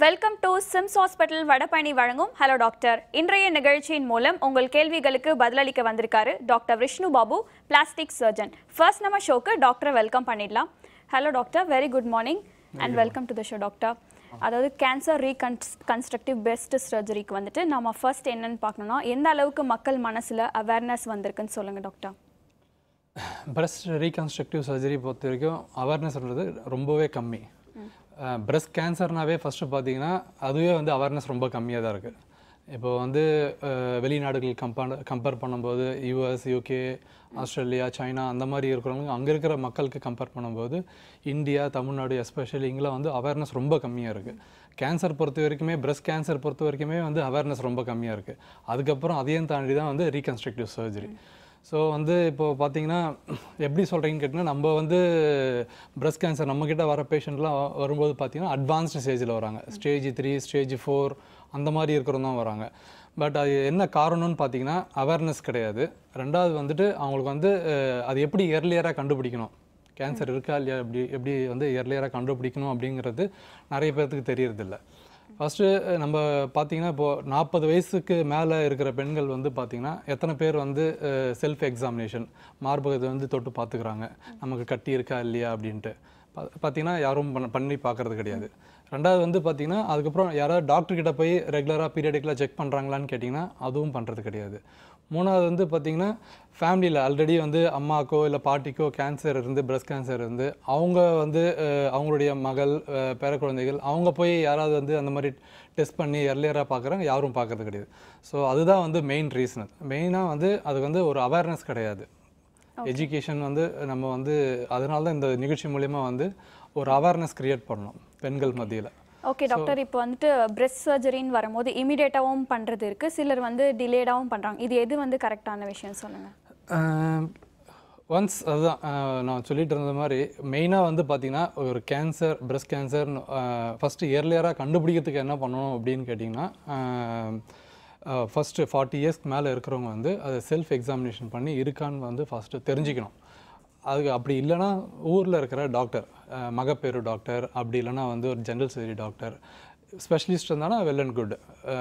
Welcome to SIMS hospital Vadapalani வழங்கும் hello doctor இன்றைய நிகழ்ச்சியின் மூலம் உங்கள் கேள்விகளுக்கு பதிலளிக்க வந்திருக்காரு doctor Vishnu Babu plastic surgeon first நம்ம ஷோக்கு டாக்டரை வெல்கம் பண்ணிடலாம் hello doctor very good morning and welcome to the show doctor அதாவது கேன்சர் ரீகன்ஸ் கன்ஸ்ட்ரக்டிவ் பெஸ்ட் சர்ஜரிக்கு வந்துட்டு நம்ம ஃபர்ஸ்ட் என்னன்னு பார்க்கணும்னா எந்த அளவுக்கு மக்கள் மனசில் அவேர்னஸ் வந்திருக்குன்னு சொல்லுங்கள் டாக்டர் பிரஸ்ட் ரீகன்ஸ்ட்ரக்டிவ் சர்ஜரி பொறுத்த வரைக்கும் அவேர்னஸ்ன்றது ரொம்பவே கம்மி பிரஸ்ட் கேன்சர்னாவே ஃபஸ்ட்டு பார்த்தீங்கன்னா அதுவே வந்து அவேர்னஸ் ரொம்ப கம்மியாக தான் இருக்குது இப்போ வந்து அஹ், வெளிநாடுகள் கம்பேர் கம்பேர் பண்ணும்போது யூஎஸ் யூகே ஆஸ்திரேலியா சைனா அந்த மாதிரி இருக்கிறவங்க அங்கே இருக்கிற மக்களுக்கு கம்பேர் பண்ணும்போது இந்தியா தமிழ்நாடு எஸ்பெஷலி இங்கெல்லாம் வந்து அவேர்னஸ் ரொம்ப கம்மியாக இருக்குது கேன்சர் பொறுத்த வரைக்குமே பிரஸ்ட் கேன்சர் பொறுத்த வரைக்குமே வந்து அவேர்னஸ் ரொம்ப கம்மியாக இருக்குது அதுக்கப்புறம் அதையும் தாண்டி தான் வந்து ரீகன்ஸ்ட்ரக்டிவ் சர்ஜரி ஸோ வந்து இப்போ பார்த்தீங்கன்னா எப்படி சொல்கிறீங்கன்னு கேட்டிங்கன்னா நம்ம வந்து பிரஸ்ட் கேன்சர் நம்மக்கிட்ட வர பேஷண்ட்லாம் வரும்போது பார்த்தீங்கன்னா அட்வான்ஸ்டு ஸ்டேஜில் வராங்க ஸ்டேஜ் த்ரீ ஸ்டேஜ் ஃபோர் அந்த மாதிரி இருக்கிறவங்க தான் வராங்க பட் அது என்ன காரணம்னு பார்த்தீங்கன்னா அவேர்னஸ் கிடையாது ரெண்டாவது வந்துட்டு அவங்களுக்கு வந்து அஹ், அது எப்படி இயர்லியராக கண்டுபிடிக்கணும் கேன்சர் இருக்கா இல்லையா எப்படி எப்படி வந்து இயர்லியராக கண்டுபிடிக்கணும் அப்படிங்கிறது நிறைய பேர்த்துக்கு தெரியறதில்ல ஃபஸ்ட்டு நம்ம பார்த்தீங்கன்னா இப்போது நாற்பது வயசுக்கு மேலே இருக்கிற பெண்கள் வந்து பார்த்திங்கன்னா எத்தனை பேர் வந்து செல்ஃப் எக்ஸாமினேஷன் மார்பகத்தை வந்து தொட்டு பார்த்துக்கிறாங்க நமக்கு கட்டி இருக்கா இல்லையா அப்படின்ட்டு பா- பார்த்தீங்கன்னா யாரும் பண்ண பண்ணி பார்க்கறது கிடையாது ரெண்டாவது வந்து பார்த்தீங்கன்னா அதுக்கப்புறம் யாராவது டாக்டர் கிட்ட போய் ரெகுலராக பீரியடிக்கலாக செக் பண்ணுறாங்களான்னு கேட்டிங்கன்னா அதுவும் பண்ணுறது கிடையாது மூணாவது வந்து பார்த்தீங்கன்னா ஃபேமிலியில் ஆல்ரெடி வந்து அம்மாக்கோ இல்லை பாட்டிக்கோ கேன்சர் இருந்து பிரஸ்ட் கேன்சர் இருந்து அவங்க வந்து அஹ், அவங்களுடைய மகள் அஹ், பேர குழந்தைகள் அவங்க போய் யாராவது வந்து அந்த மாதிரி டெஸ்ட் பண்ணி எர்லியராக பார்க்குறாங்க யாரும் பார்க்கறது கிடையாது ஸோ அதுதான் வந்து மெயின் ரீசன் மெயினாக வந்து அதுக்கு வந்து ஒரு அவேர்னஸ் கிடையாது எஜுகேஷன் வந்து நம்ம வந்து அதனால தான் இந்த நிகழ்ச்சி மூலயமா வந்து ஒரு அவேர்னஸ் கிரியேட் பண்ணணும் பெண்கள் மத்தியில் ஓகே டாக்டர் இப்போ வந்துட்டு பிரெஸ்ட் சர்ஜரின்னு வரும்போது இமீடியட்டாகவும் பண்ணுறது இருக்குது சிலர் வந்து டிலேடாகவும் பண்ணுறாங்க இது எது வந்து கரெக்டான விஷயம் சொல்லுங்கள் ஒன்ஸ் அதுதான் அஹ், நான் சொல்லிட்டு இருந்த மாதிரி மெயினாக வந்து பார்த்தீங்கன்னா ஒரு கேன்சர் பிரஸ்ட் கேன்சர் ஃபஸ்ட்டு இயர்லியராக கண்டுபிடிக்கிறதுக்கு என்ன பண்ணணும் அப்படின்னு கேட்டிங்கன்னா ஃபஸ்ட்டு ஃபார்ட்டி இயர்ஸ்க்கு மேலே இருக்கிறவங்க வந்து அதை செல்ஃப் எக்ஸாமினேஷன் பண்ணி இருக்கான்னு வந்து ஃபஸ்ட்டு தெரிஞ்சுக்கணும் அதுக்கு அப்படி இல்லைன்னா ஊரில் இருக்கிற டாக்டர் மகப்பேறு டாக்டர் அப்படி இல்லைன்னா வந்து ஒரு ஜென்ரல் சர்ஜரி டாக்டர் ஸ்பெஷலிஸ்ட் இருந்தானா well and good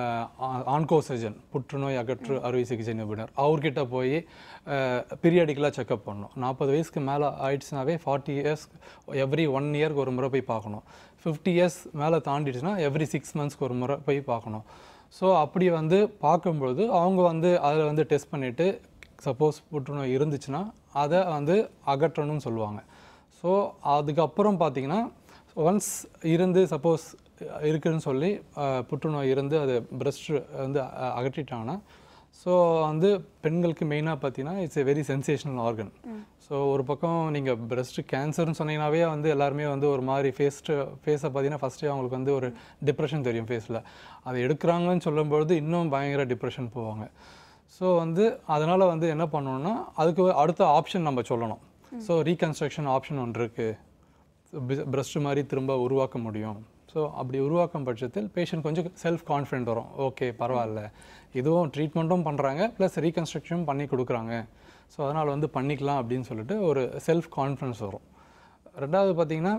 onco surgeon புற்றுநோய் அகற்று அறுவை சிகிச்சை நிபுணர் அவர்கிட்ட போய் பீரியாடிக்கலாக செக்அப் பண்ணணும் நாற்பது வயசுக்கு மேலே ஆயிடுச்சுனாவே ஃபார்ட்டி இயர்ஸ் எவ்ரி ஒன் இயர்க்கு ஒரு முறை போய் பார்க்கணும் ஃபிஃப்டி இயர்ஸ் மேலே தாண்டிடுச்சுன்னா எவ்ரி சிக்ஸ் மந்த்ஸ்க்கு ஒரு முறை போய் பார்க்கணும் ஸோ அப்படி வந்து பார்க்கும்பொழுது அவங்க வந்து அதில் வந்து டெஸ்ட் பண்ணிவிட்டு சப்போஸ் புற்றுநோய் இருந்துச்சுன்னா அதை வந்து அகற்றணும்னு சொல்லுவாங்க ஸோ அதுக்கப்புறம் பார்த்தீங்கன்னா ஒன்ஸ் இருந்து சப்போஸ் இருக்குதுன்னு சொல்லி அஹ், புற்றுநோய் இருந்து அது பிரஸ்ட் வந்து அ- அகற்றிட்டாங்கன்னா ஸோ வந்து பெண்களுக்கு மெயினாக பார்த்தீங்கன்னா it's a very sensational organ so ஒரு பக்கம் நீங்கள் பிரஸ்ட் கேன்சர்னு சொன்னீங்கன்னாவே வந்து எல்லாருமே வந்து ஒரு மாதிரி ஃபேஸ்ட்டு ஃபேஸை பார்த்தீங்கன்னா ஃபஸ்ட்டே அவங்களுக்கு வந்து ஒரு டிப்ரெஷன் தெரியும் ஃபேஸில் அதை எடுக்கிறாங்கன்னு சொல்லும்பொழுது இன்னும் பயங்கர டிப்ரெஷன் போவாங்க ஸோ வந்து அதனால் வந்து என்ன பண்ணணும்னா அதுக்கு அடுத்த ஆப்ஷன் நம்ம சொல்லணும் ஸோ ரீகன்ஸ்ட்ரக்ஷன் ஆப்ஷன் ஒன்று இருக்குது பிரஸ்ட் மாதிரி திரும்ப உருவாக்க முடியும் ஸோ அப்படி உருவாக்கும் பட்சத்தில் பேஷண்ட் கொஞ்சம் செல்ஃப் கான்ஃபிடென்ட் வரும் ஓகே பரவாயில்ல இதுவும் ட்ரீட்மெண்ட்டும் பண்ணுறாங்க ப்ளஸ் ரீகன்ஸ்ட்ரக்ஷனும் பண்ணி கொடுக்குறாங்க ஸோ அதனால் வந்து பண்ணிக்கலாம் அப்படின்னு சொல்லிட்டு ஒரு செல்ஃப் கான்ஃபிடன்ஸ் வரும் ரெண்டாவது பார்த்தீங்கன்னா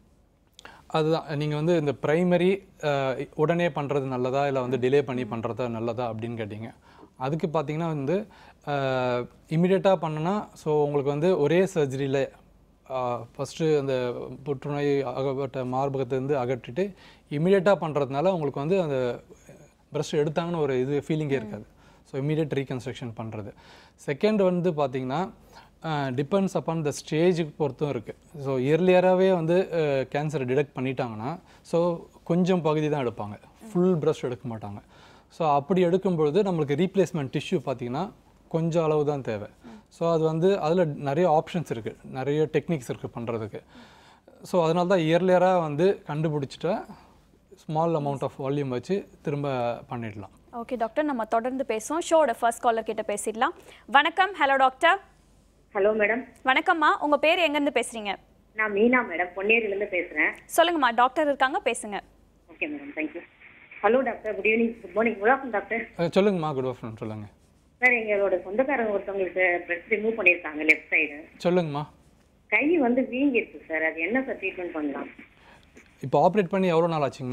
அதுதான் நீங்கள் வந்து இந்த ப்ரைமரி உடனே பண்ணுறது நல்லதா இல்லை வந்து டிலே பண்ணி பண்ணுறது நல்லதா அப்படின்னு கேட்டிங்க அதுக்கு பார்த்தீங்கன்னா வந்து இமிடியேட்டாக பண்ணுனா ஸோ உங்களுக்கு வந்து ஒரே சர்ஜரியில் ஃபஸ்ட்டு அந்த புற்றுநோய் அகப்பட்ட மார்பகத்திலேருந்து அகற்றிட்டு இமிடியேட்டாக பண்ணுறதுனால உங்களுக்கு வந்து அந்த பிரஷ் எடுத்தாங்கன்னு ஒரு இது ஃபீலிங்கே இருக்காது ஸோ இமீடியட் ரீகன்ஸ்ட்ரக்ஷன் பண்ணுறது செகண்ட் வந்து பார்த்தீங்கன்னா டிபெண்ட்ஸ் அப்பான் த ஸ்டேஜுக்கு பொறுத்தும் இருக்குது ஸோ இயர்லியராகவே வந்து கேன்சரை டிடெக்ட் பண்ணிட்டாங்கன்னா ஸோ கொஞ்சம் பகுதி தான் எடுப்பாங்க ஃபுல் பிரஷ் எடுக்க மாட்டாங்க ஸோ அப்படி எடுக்கும்பொழுது நம்மளுக்கு ரீப்ளேஸ்மெண்ட் டிஷ்யூ பார்த்தீங்கன்னா கொஞ்சம் அளவு தான் தேவை ஸோ அது வந்து அதில் நிறைய ஆப்ஷன்ஸ் இருக்குது நிறைய டெக்னிக்ஸ் இருக்குது பண்ணுறதுக்கு ஸோ அதனால தான் இயர்லியராக வந்து கண்டுபிடிச்சிட்டா ஸ்மால் அமௌண்ட் ஆஃப் வால்யூம் வச்சு திரும்ப பண்ணிடலாம் ஓகே டாக்டர் நம்ம தொடர்ந்து பேசுவோம் ஷோட ஃபர்ஸ்ட் காலர் கிட்ட பேசிடலாம் வணக்கம் ஹலோ டாக்டர் ஹலோ மேடம் வணக்கம்மா உங்க பேர் எங்கேருந்து பேசுறீங்க நான் மீனா மேடம் பொன்னேரியிலேருந்து பேசுகிறேன் சொல்லுங்கம்மா டாக்டர் இருக்காங்க பேசுங்க okay madam thank you hello doctor good evening good morning good afternoon doctor அஹ் சொல்லுங்கம்மா குட் ஆஃப்டர்நூன் சொல்லுங்கள் சார் எங்களோட சொந்தக்காரங்க ஒருத்தவங்களுக்கு பிரஸ்ட் ரிமூவ் பண்ணியிருக்காங்க லெஃப்ட் சைடு சொல்லுங்கம்மா கை வந்து வீங்கிருக்கு சார் அது என்ன சார் ட்ரீட்மெண்ட் பண்ணலாம் இப்போ ஆப்ரேட் பண்ணி எவ்வளோ நாள் ஆச்சுங்கம்மா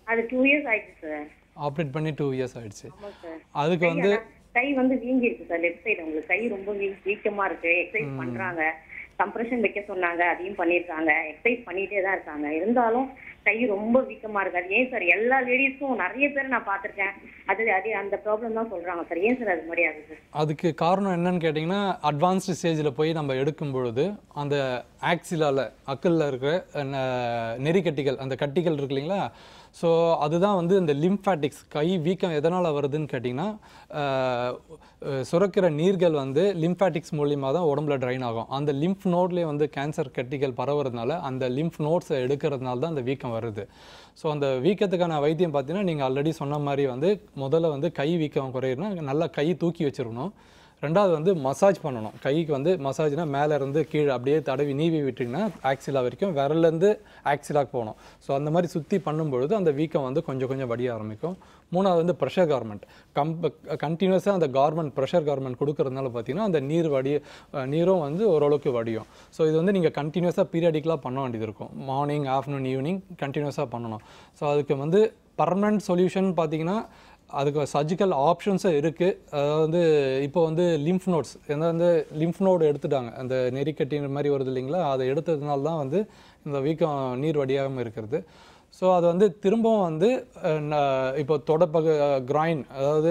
அது டூ இயர்ஸ் ஆயிடுச்சு சார் ஆப்ரேட் பண்ணி டூ இயர்ஸ் ஆயிடுச்சு ஆமாம் சார் அதுக்கு வந்து கை வந்து வீங்கி இருக்கு சார் லெஃப்ட் சைடு உங்களுக்கு கை ரொம்ப வீ- வீக்கமா இருக்கு எக்ஸசைஸ் பண்றாங்க கம்ப்ரெஷன் வைக்க சொன்னாங்க அதையும் பண்ணிருக்காங்க எக்ஸசைஸ் பண்ணிட்டே தான் இருக்காங்க இருந்தாலும் கை ரொம்ப வீக்கமா இருக்கு அது ஏன் சார் எல்லா லேடிஸும் நிறைய பேர் நான் பார்த்திருக்கேன் அது அது அந்த ப்ராப்ளம் தான் சொல்றாங்க சார் ஏன் சார் அது மாதிரி ஆகுது அதுக்கு காரணம் என்னன்னு கேட்டிங்கன்னா அட்வான்ஸ்டு ஸ்டேஜில் போய் நம்ம எடுக்கும் பொழுது அந்த ஆக்சிலால அக்கல்ல இருக்கிற அஹ், நெறிக்கட்டிகள் அந்த கட்டிகள் இருக்கு இல்லைங்களா ஸோ அதுதான் வந்து இந்த லிம்ஃபாட்டிக்ஸ் கை வீக்கம் எதனால் வருதுன்னு கேட்டிங்கன்னா அஹ், அஹ், சுரக்கிற நீர்கள் வந்து லிம்ஃபாட்டிக்ஸ் மூலியமாக தான் உடம்புல ட்ரைன் ஆகும் அந்த லிம்ஃப் நோட்லேயே வந்து கேன்சர் கட்டிகள் பரவுறதுனால அந்த லிம்ஃப் நோட்ஸை எடுக்கிறதுனால தான் அந்த வீக்கம் வருது ஸோ அந்த வீக்கத்துக்கான வைத்தியம் பார்த்தீங்கன்னா நீங்கள் ஆல்ரெடி சொன்ன மாதிரி வந்து முதல்ல வந்து கை வீக்கம் குறையுதுன்னா நல்லா கை தூக்கி வச்சிருக்கணும் ரெண்டாவது வந்து மசாஜ் பண்ணணும் கைக்கு வந்து மசாஜ்னா மேலே இருந்து கீழே அப்படியே தடவி நீவி விட்டிங்கன்னா ஆக்சிலா வரைக்கும் விரல்லேருந்து ஆக்சிலாக்கு போகணும் ஸோ அந்த மாதிரி சுற்றி பண்ணும்பொழுது அந்த வீக்கம் வந்து கொஞ்சம் கொஞ்சம் வடிய ஆரம்பிக்கும் மூணாவது வந்து ப்ரெஷர் கார்மெண்ட் கம்ப கண்டினியூஸாக அந்த கார்மெண்ட் ப்ரெஷர் கார்மெண்ட் கொடுக்கறதுனால பார்த்தீங்கன்னா அந்த நீர் வடி அஹ் நீரும் வந்து ஓரளவுக்கு வடியும் ஸோ இது வந்து நீங்கள் கண்டினியூஸாக பீரியாடிக்கலாக பண்ண வேண்டியது இருக்கும் மார்னிங் ஆஃப்டர்நூன் ஈவினிங் கண்டினியூஸாக பண்ணணும் ஸோ அதுக்கு வந்து பர்மனன்ட் சொல்யூஷன் பார்த்தீங்கன்னா அதுக்கு சர்ஜிக்கல் ஆப்ஷன்ஸும் இருக்குது அதாவது வந்து இப்போ வந்து லிம்ஃப் நோட்ஸ் ஏன்னா வந்து லிம்ஃப் நோடு எடுத்துட்டாங்க அந்த நெறிக்கட்டி மாதிரி வருது இல்லைங்களா அதை எடுத்ததுனால தான் வந்து இந்த வீக்கம் நீர் வடியாமல் இருக்கிறது ஸோ அது வந்து திரும்பவும் வந்து அஹ், ந- இப்போ தொடப்பகு கிராயின் அதாவது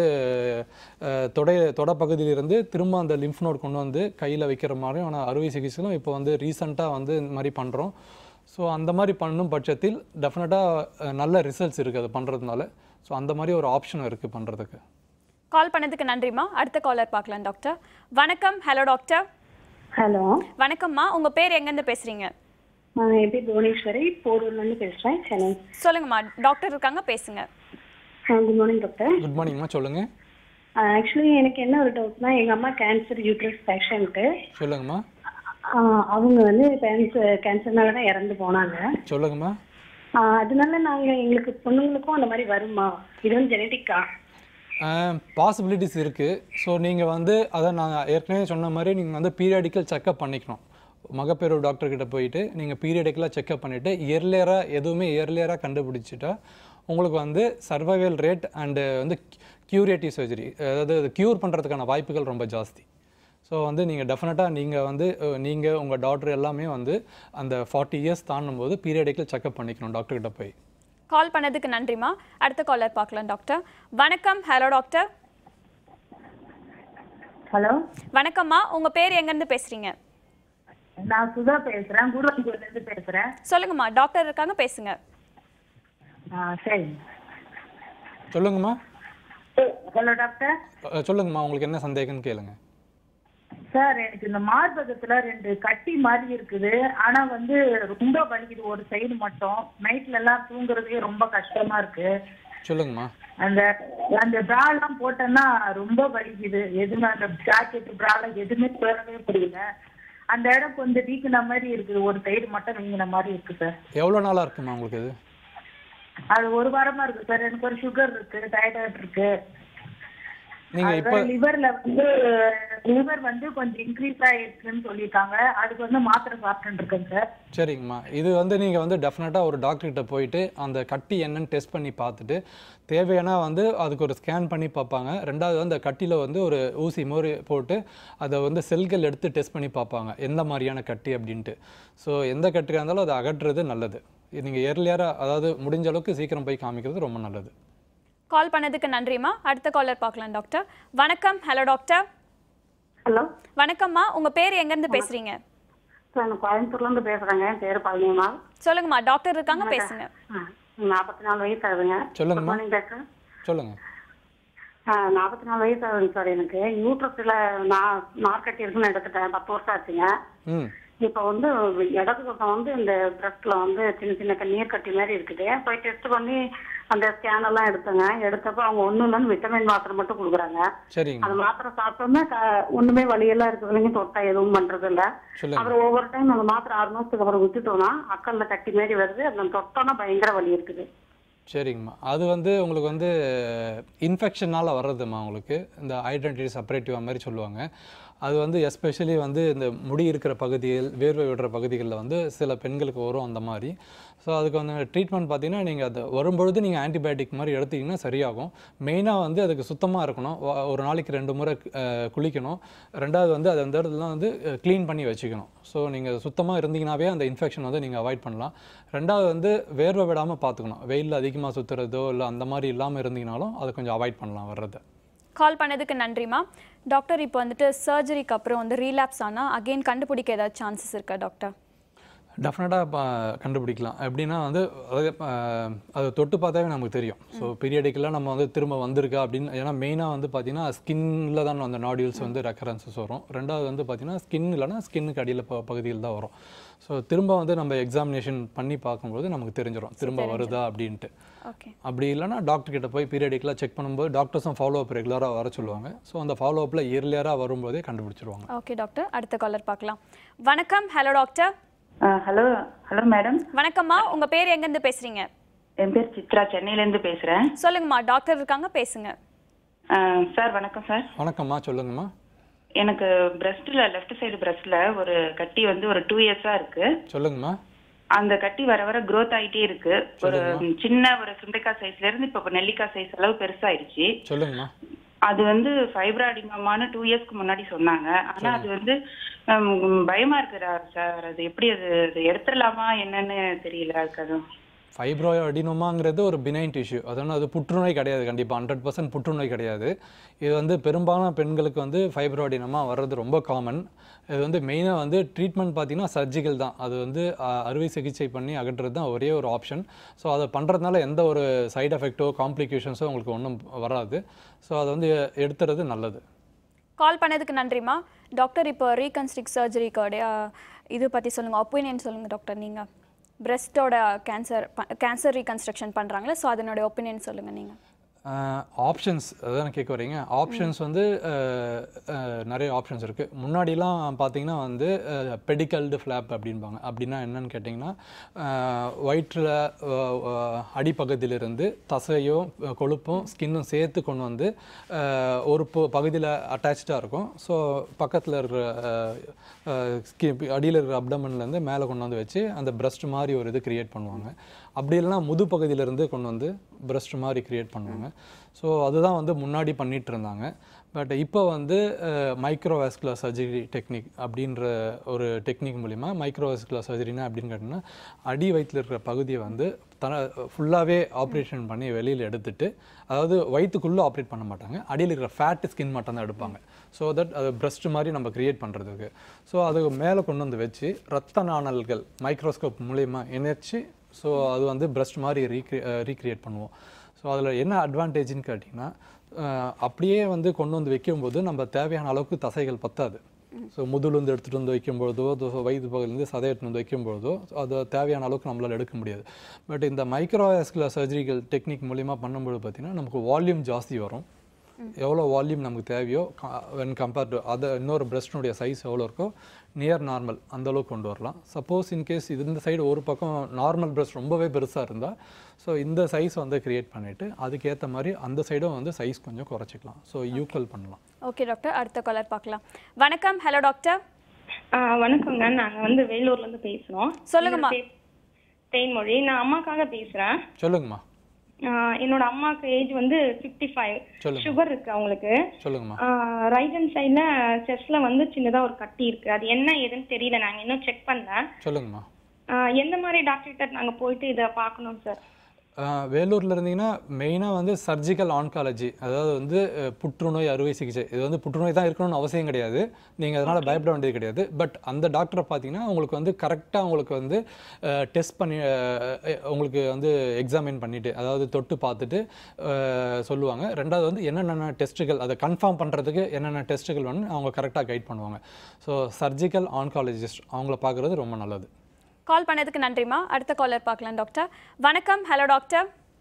அஹ், தொடை தொடப்பகுதியிலிருந்து திரும்ப அந்த லிம்ஃப் நோட் கொண்டு வந்து கையில் வைக்கிற மாதிரியான அறுவை சிகிச்சைகளும் இப்போ வந்து ரீசெண்டாக வந்து இந்த மாதிரி பண்ணுறோம் ஸோ அந்த மாதிரி பண்ணும் பட்சத்தில் டெஃபினட்டாக நல்ல ரிசல்ட்ஸ் இருக்குது அது பண்ணுறதுனால ஸோ அந்த மாதிரி ஒரு ஆப்ஷன் இருக்குது பண்ணுறதுக்கு கால் பண்ணதுக்கு நன்றிம்மா அடுத்த காலர் பார்க்கலாம் டாக்டர் வணக்கம் ஹலோ டாக்டர் ஹலோ வணக்கம்மா உங்க பேர் எங்கேருந்து பேசுறீங்க நான் என் பேர் புவனேஸ்வரி போரூர்லேருந்து பேசுகிறேன் சென்னை சொல்லுங்கம்மா டாக்டர் இருக்காங்க பேசுங்க குட் மார்னிங் டாக்டர் குட் மார்னிங்மா சொல்லுங்கள் ஆக்சுவலி எனக்கு என்ன ஒரு டவுட்னா எங்கள் அம்மா கேன்சர் யூட்ரஸ் பேஷண்ட்டு சொல்லுங்கம்மா அவங்க வந்து கேன்சர் கேன்சர்னால தான் இறந்து போனாங்க சொல்லுங்கம்மா ஆஹ் அதனால நாங்கள் எங்களுக்கு பொண்ணுங்களுக்கும் அந்த மாதிரி வருமா இது வந்து ஜெனட்டிக்கா பாசிபிலிட்டிஸ் இருக்குது ஸோ நீங்கள் வந்து அதை நான் ஏற்கனவே சொன்ன மாதிரி நீங்கள் வந்து பீரியாடிக்கல் செக்கப் பண்ணிக்கணும் மகப்பேறு டாக்டர் கிட்ட போயிட்டு நீங்கள் பீரியடிக்கலாக செக்கப் பண்ணிவிட்டு இயர்லியராக எதுவுமே இயர்லியராக கண்டுபிடிச்சிட்டா உங்களுக்கு வந்து சர்வைவல் ரேட் அண்டு வந்து க்யூரேட்டிவ் சர்ஜரி அதாவது அது க்யூர் பண்ணுறதுக்கான வாய்ப்புகள் ரொம்ப ஜாஸ்தி ஸோ வந்து நீங்கள் டெஃபினட்டாக நீங்கள் வந்து நீங்கள் உங்கள் டாக்டர் எல்லாமே வந்து அந்த ஃபார்ட்டி இயர்ஸ் தாண்டும் போது பீரியடிக்கல் செக்கப் பண்ணிக்கணும் டாக்டர் கிட்ட போய் கால் பண்ணதுக்கு நன்றிம்மா அடுத்த காலர் பார்க்கலாம் டாக்டர் வணக்கம் ஹலோ டாக்டர் ஹலோ வணக்கம்மா உங்க பேர் எங்கேருந்து பேசுறீங்க நான் சுதா பேசுறேன் குருவாஞ்சூர்ல இருந்து பேசுறேன் சொல்லுங்கம்மா டாக்டர் இருக்காங்க பேசுங்க ஆ சரி சொல்லுங்கம்மா ஹலோ டாக்டர் அஹ் சொல்லுங்கம்மா உங்களுக்கு என்ன சந்தேகம்னு கேளுங்க சார் எனக்கு இந்த மார்பகத்துல ரெண்டு கட்டி மாதிரி இருக்குது ஆனா வந்து ரொம்ப வலிக்குது ஒரு சைடு மட்டும் நைட்ல எல்லாம் தூங்குறதுக்கே ரொம்ப கஷ்டமா இருக்கு சொல்லுங்கம்மா அந்த அந்த bra எல்லாம் போட்டேன்னா ரொம்ப வலிக்குது எதுவுமே அந்த ஜாக்கெட் ப்ரால எதுவுமே போடவே முடியல அந்த இடம் கொஞ்சம் வீக்கின மாதிரி இருக்குது ஒரு சைடு மட்டும் வீங்கின மாதிரி இருக்கு சார் எவ்வளோ நாளாக இருக்குமா உங்களுக்கு இது அது ஒரு வாரமா இருக்கு சார் எனக்கு ஒரு சுகர் இருக்கு தைராய்டு இருக்கு நீங்கள் இப்போ லிவர்ல வந்து லிவர் வந்து கொஞ்சம் இன்க்ரீஸ் ஆயிருக்குன்னு சொல்லியிருக்காங்க அதுக்கு வந்து மாத்திரை சாப்பிட்டு இருக்கேன் சார் சரிங்கம்மா இது வந்து நீங்கள் வந்து டெஃபினட்டாக ஒரு டாக்டர்கிட்ட போயிட்டு அந்த கட்டி என்னன்னு டெஸ்ட் பண்ணி பார்த்துட்டு தேவையானா வந்து அதுக்கு ஒரு ஸ்கேன் பண்ணி பார்ப்பாங்க ரெண்டாவது வந்து அந்த கட்டியில் வந்து ஒரு ஊசி மாதிரி போட்டு அதை வந்து செல்கள் எடுத்து டெஸ்ட் பண்ணி பார்ப்பாங்க எந்த மாதிரியான கட்டி அப்படின்ட்டு ஸோ எந்த கட்டியாக இருந்தாலும் அதை அகற்றுறது நல்லது நீங்கள் இயர்லியராக அதாவது முடிஞ்ச அளவுக்கு சீக்கிரம் போய் காமிக்கிறது ரொம்ப நல்லது கால் பண்ணதுக்கு நன்றிம்மா அடுத்த காலர் பார்க்கலாம் டாக்டர் வணக்கம் ஹலோ டாக்டர் ஹலோ வணக்கம்மா உங்க பேர் எங்கேருந்து பேசுறீங்க சார் நான் கோயம்புத்தூர்லேருந்து பேசுகிறேங்க என் பேர் பழனியம்மா சொல்லுங்கம்மா டாக்டர் இருக்காங்க பேசுங்க நாற்பத்தி நாலு வயசு ஆகுதுங்க சொல்லுங்கம்மா மார்னிங் டாக்டர் சொல்லுங்கள் நாற்பத்தி நாலு வயசு ஆகுதுங்க சார் எனக்கு யூட்ரஸில் நான் நார்க்கட்டி இருக்குன்னு எடுத்துட்டேன் பத்து வருஷம் ஆச்சுங்க ம் இப்போ வந்து இடது பக்கம் வந்து இந்த பிரஸ்ட்ல வந்து சின்ன சின்ன நீர் கட்டி மாதிரி இருக்குது போய் டெஸ்ட் பண்ணி அந்த ஸ்கேன் எல்லாம் எடுத்தேங்க எடுத்தப்போ அவங்க ஒன்றும் இல்லைன்னு விட்டமின் மாத்திரை மட்டும் கொடுக்குறாங்க சரிங்கம்மா அந்த மாத்திரை சாப்பிட்டோம்னா க- ஒண்ணுமே வலியெல்லாம் இருக்குது இல்லைங்க தொட்டா எதுவும் பண்றது இல்ல சொல்லுங்க அப்புறம் ஒவ்வொரு டைம் அந்த மாத்திரை ஆறு மாசத்துக்கு அப்புறம் விட்டுட்டோம்னா அக்கல்ல கட்டி மாதிரி வருது அந்த தொட்டோம்னா பயங்கர வலி இருக்குது சரிங்கம்மா அது வந்து உங்களுக்கு வந்து இன்ஃபெக்ஷனால் வர்றதுமா உங்களுக்கு இந்த ஐடென்டிட்டி செப்பரேட்டிவ் மாதிரி சொல்லுவாங்க அது வந்து எஸ்பெஷலி வந்து இந்த முடி இருக்கிற பகுதிகள் வேர்வை விடுற பகுதிகளில் வந்து சில பெண்களுக்கு வரும் அந்த மாதிரி ஸோ அதுக்கு வந்து ட்ரீட்மெண்ட் பார்த்தீங்கன்னா நீங்கள் அது வரும்பொழுது நீங்கள் ஆன்டிபயோட்டிக் மாதிரி எடுத்தீங்கன்னா சரியாகும் மெயினாக வந்து அதுக்கு சுத்தமாக இருக்கணும் வ- ஒரு நாளைக்கு ரெண்டு முறை அஹ், குளிக்கணும் ரெண்டாவது வந்து அது அந்த இடத்துலாம் வந்து க்ளீன் பண்ணி வச்சுக்கணும் ஸோ நீங்கள் சுத்தமாக இருந்தீங்கன்னாவே அந்த இன்ஃபெக்ஷன் வந்து நீங்கள் அவாய்ட் பண்ணலாம் ரெண்டாவது வந்து வேர்வை விடாமல் பார்த்துக்கணும் வெயிலில் அதிகமாக சுற்றுறதோ இல்லை அந்த மாதிரி இல்லாமல் இருந்தீங்கனாலும் அதை கொஞ்சம் அவாய்ட் பண்ணலாம் வர்றதை கால் பண்ணதுக்கு நன்றிம்மா டாக்டர் இப்போ வந்துட்டு சர்ஜரிக்கு அப்புறம் வந்து ரீலாப்ஸ் ஆனால் அகைன் கண்டுபிடிக்க ஏதாவது சான்சஸ் இருக்கா டாக்டர் டெஃபினட்டாக கண்டுபிடிக்கலாம் எப்படின்னா வந்து அது அஹ், அது தொட்டு பார்த்தாவே நமக்கு தெரியும் ஸோ பீரியடிக்கெல்லாம் நம்ம வந்து திரும்ப வந்திருக்கா அப்படின்னு ஏன்னா மெயினாக வந்து பார்த்தீங்கன்னா ஸ்கின்ல தான் அந்த நாடியூல்ஸ் வந்து ரெக்கரன்சஸ் வரும் ரெண்டாவது வந்து பார்த்தீங்கன்னா ஸ்கின் இல்லைன்னா ஸ்கின்னுக்கு அடியில் ப பகுதியில் தான் வரும் ஸோ திரும்ப வந்து நம்ம எக்ஸாமினேஷன் பண்ணி பார்க்கும்போது நமக்கு தெரிஞ்சிடும் திரும்ப வருதா அப்படின்ட்டு ஓகே அப்படி இல்லைன்னா டாக்டர் கிட்ட போய் பீரியடிக்கெலாம் செக் பண்ணும்போது டாக்டர்ஸும் ஃபாலோ அப் ரெகுலராக வர சொல்லுவாங்க ஸோ அந்த ஃபாலோ அப்பில் இயர்லியராக வரும்போதே கண்டுபிடிச்சிருவாங்க ஓகே டாக்டர் அடுத்த காலர் பார்க்கலாம் வணக்கம் hello doctor hello hello madam வணக்கம்மா உங்க பேர் எங்கேருந்து பேசுறீங்க என் பேர் சித்ரா சென்னையிலேருந்து பேசுகிறேன் சொல்லுங்கம்மா டாக்டர் இருக்காங்க பேசுங்க சார் வணக்கம் சார் வணக்கம்மா சொல்லுங்கம்மா எனக்கு பிரஸ்ட்டில் லெஃப்ட் சைடு பிரஸ்ட்டில் ஒரு கட்டி வந்து ஒரு டூ இயர்ஸாக இருக்கு சொல்லுங்கம்மா அந்த கட்டி வர வர growth ஆயிட்டே இருக்கு ஒரு சின்ன ஒரு சுண்டைக்காய் சைஸ்ல இருந்து இப்போ நெல்லிக்காய் சைஸ் அளவு பெருசாயிருச்சு சொல்லுங்கம்மா அது வந்து ஃபைப்ராடிமான்னு டூ இயர்ஸ்க்கு முன்னாடி சொன்னாங்க ஆனா அது வந்து ஹம், பயமா இருக்குடா சார் அது எப்படி அது அது எடுத்துடலாமா என்னன்னு தெரியல அதுக்கு அது ஃபைப்ராய்டு அடினோமாங்கிறது ஒரு பினைன் டிஷ்யூ அதனால் அது புற்றுநோய் கிடையாது கண்டிப்பாக ஹண்ட்ரட் பர்சன்ட் புற்றுநோய் கிடையாது இது வந்து பெரும்பாலான பெண்களுக்கு வந்து ஃபைப்ராய்டினமா வர்றது ரொம்ப காமன் இது வந்து மெயினாக வந்து ட்ரீட்மெண்ட் பார்த்தீங்கன்னா சர்ஜிக்கல் தான் அது வந்து அஹ், அறுவை சிகிச்சை பண்ணி அகற்றுறது தான் ஒரே ஒரு ஆப்ஷன் ஸோ அதை பண்ணுறதுனால எந்த ஒரு சைடு எஃபெக்ட்டோ காம்ப்ளிகேஷன்ஸோ உங்களுக்கு ஒன்றும் வராது ஸோ அதை வந்து எடுத்துறது நல்லது கால் பண்ணதுக்கு நன்றிம்மா டாக்டர் இப்போ ரீகன்ஸ்ட்ரிக் சர்ஜரிக்கோடைய இது பற்றி சொல்லுங்கள் ஒப்பீனியன் சொல்லுங்கள் டாக்டர் நீங்கள் பிரஸ்ட்டோட கேன்சர் கேன்சர் ரீகன்ஸ்ட்ரக்ஷன் பண்ணுறாங்களே ஸோ அதனுடைய ஒப்பீனியன் சொல்லுங்கள் நீங்கள் ஆப்ஷன்ஸ் அதான் கேட்க வரீங்க ஆப்ஷன்ஸ் வந்து அஹ், அஹ், நிறைய ஆப்ஷன்ஸ் இருக்குது முன்னாடிலாம் பார்த்தீங்கன்னா வந்து பெடிக்கல்டு ஃப்ளாப் அப்படின்பாங்க அப்படின்னா என்னன்னு கேட்டிங்கன்னா வயிற்றில் அடிப்பகுதியிலிருந்து தசையும் அஹ், கொழுப்பும் ஸ்கின்னும் சேர்த்து கொண்டு வந்து அஹ், ஒரு பகுதியில் அட்டாச்சாக இருக்கும் ஸோ பக்கத்தில் இருக்கிற அடியில் இருக்கிற அப்டமன்லேருந்து மேலே கொண்டு வந்து வச்சு அந்த பிரஸ்ட் மாதிரி ஒரு இது கிரியேட் பண்ணுவாங்க அப்படி இல்லைன்னா முது பகுதியிலேருந்து கொண்டு வந்து பிரஸ்ட் மாதிரி கிரியேட் பண்ணுவாங்க ஸோ அதுதான் வந்து முன்னாடி பண்ணிட்டு இருந்தாங்க பட் இப்போ வந்து மைக்ரோவாஸ்குலர் சர்ஜரி டெக்னிக் அப்படின்ற ஒரு டெக்னிக் மூலிமா மைக்ரோவாஸ்குலர் சர்ஜரினா அப்படின்னு கேட்டிங்கன்னா அடி வயிற்றில் இருக்கிற பகுதியை வந்து தன ஃபுல்லாகவே ஆப்ரேஷன் பண்ணி வெளியில் எடுத்துட்டு அதாவது வயிற்றுக்குள்ளே ஆப்ரேட் பண்ண மாட்டாங்க அடியில் இருக்கிற ஃபேட் ஸ்கின் மட்டும் தான் எடுப்பாங்க ஸோ தட் அது பிரஸ்ட் மாதிரி நம்ம கிரியேட் பண்ணுறதுக்கு ஸோ அது மேலே கொண்டு வந்து வச்சு ரத்த நாணல்கள் மைக்ரோஸ்கோப் மூலயமா இணைச்சு ஸோ அது வந்து பிரஸ்ட் மாதிரி ரீக்ரி ரீக்ரியேட் பண்ணுவோம் ஸோ அதில் என்ன அட்வான்டேஜ்னு கேட்டிங்கன்னா அஹ், அப்படியே வந்து கொண்டு வந்து வைக்கும்போது நம்ம தேவையான அளவுக்கு தசைகள் பத்தாது ஸோ முதுலேருந்து எடுத்துகிட்டு வந்து வைக்கும்பொழுதோ தோ- வயிறு பகுதியிலேருந்து சதை எடுத்துட்டு வந்து வைக்கும்பொழுதோ அது தேவையான அளவுக்கு நம்மளால் எடுக்க முடியாது பட் இந்த மைக்ரோவாஸ்குலர் சர்ஜரிக்கல் டெக்னிக் மூலிமா பண்ணும்போது பார்த்திங்கன்னா நமக்கு வால்யூம் ஜாஸ்தி வரும் எவ்வளோ வால்யூம் நமக்கு தேவையோ வென் கம்பேர்ட் டு அதை இன்னொரு பிரஸ்டினுடைய சைஸ் எவ்வளோ இருக்கோ நியர் நார்மல் அந்த அளவுக்கு கொண்டு வரலாம் சப்போஸ் இன்கேஸ் இது இந்த சைடு ஒரு பக்கம் நார்மல் பிரஸ்ட் ரொம்பவே பெருசாக இருந்தால் ஸோ இந்த சைஸ் வந்து கிரியேட் பண்ணிவிட்டு அதுக்கேற்ற மாதிரி அந்த சைடும் வந்து சைஸ் கொஞ்சம் குறைச்சிக்கலாம் ஸோ ஈக்குவல் பண்ணலாம் ஓகே டாக்டர் அடுத்த காலர் பார்க்கலாம் வணக்கம் ஹலோ டாக்டர் ஆ வணக்கங்க நாங்க வந்து வேலூர்ல இருந்து பேசுறோம் சொல்லுங்கம்மா. என்னோட பேர் தேன்மொழி நான் அம்மாக்காக பேசுறேன் சொல்லுங்கம்மா ஆ, என்னோட அம்மாக்கு ஏஜ் வந்து 55 ஃபைவ் சொல்லுங்க. சுகர் இருக்கு அவங்களுக்கு சொல்லுங்கம்மா ரைட் ஹேண்ட் சைடுல செஸ்ட்ல வந்து சின்னதா ஒரு கட்டி இருக்கு அது என்ன ஏதுன்னு தெரியல நாங்க இன்னும் செக் பண்ணல சொல்லுங்கம்மா ஆ, எந்த மாதிரி டாக்டர் நாங்க போயிட்டு இதை பார்க்கணும் சார் ஆஹ் வேலூர்ல இருந்தீங்கன்னா மெயினாக வந்து சர்ஜிக்கல் ஆன்காலஜி அதாவது வந்து அஹ், புற்றுநோய் அறுவை சிகிச்சை இது வந்து புற்றுநோய் தான் இருக்கணும்னு அவசியம் கிடையாது நீங்கள் அதனால் பயப்பட வேண்டியது கிடையாது பட் அந்த டாக்டரை பார்த்தீங்கன்னா உங்களுக்கு வந்து கரெக்டாக உங்களுக்கு வந்து டெஸ்ட் பண்ணி அஹ், அஹ், உங்களுக்கு வந்து எக்ஸாமின் பண்ணிட்டு அதாவது தொட்டு பார்த்துட்டு அஹ், சொல்லுவாங்க ரெண்டாவது வந்து என்னென்ன டெஸ்ட்டுகள் அதை கன்ஃபார்ம் பண்ணுறதுக்கு என்னென்ன டெஸ்ட்டுகள் வந்து அவங்க கரெக்டாக கைட் பண்ணுவாங்க ஸோ சர்ஜிக்கல் ஆன்காலஜிஸ்ட் அவங்கள பார்க்குறது ரொம்ப நல்லது கால் பண்ணதுக்கு நன்றிம்மா அடுத்த காலர் பார்க்கலாம் டாக்டர் வணக்கம் ஹலோ டாக்டர்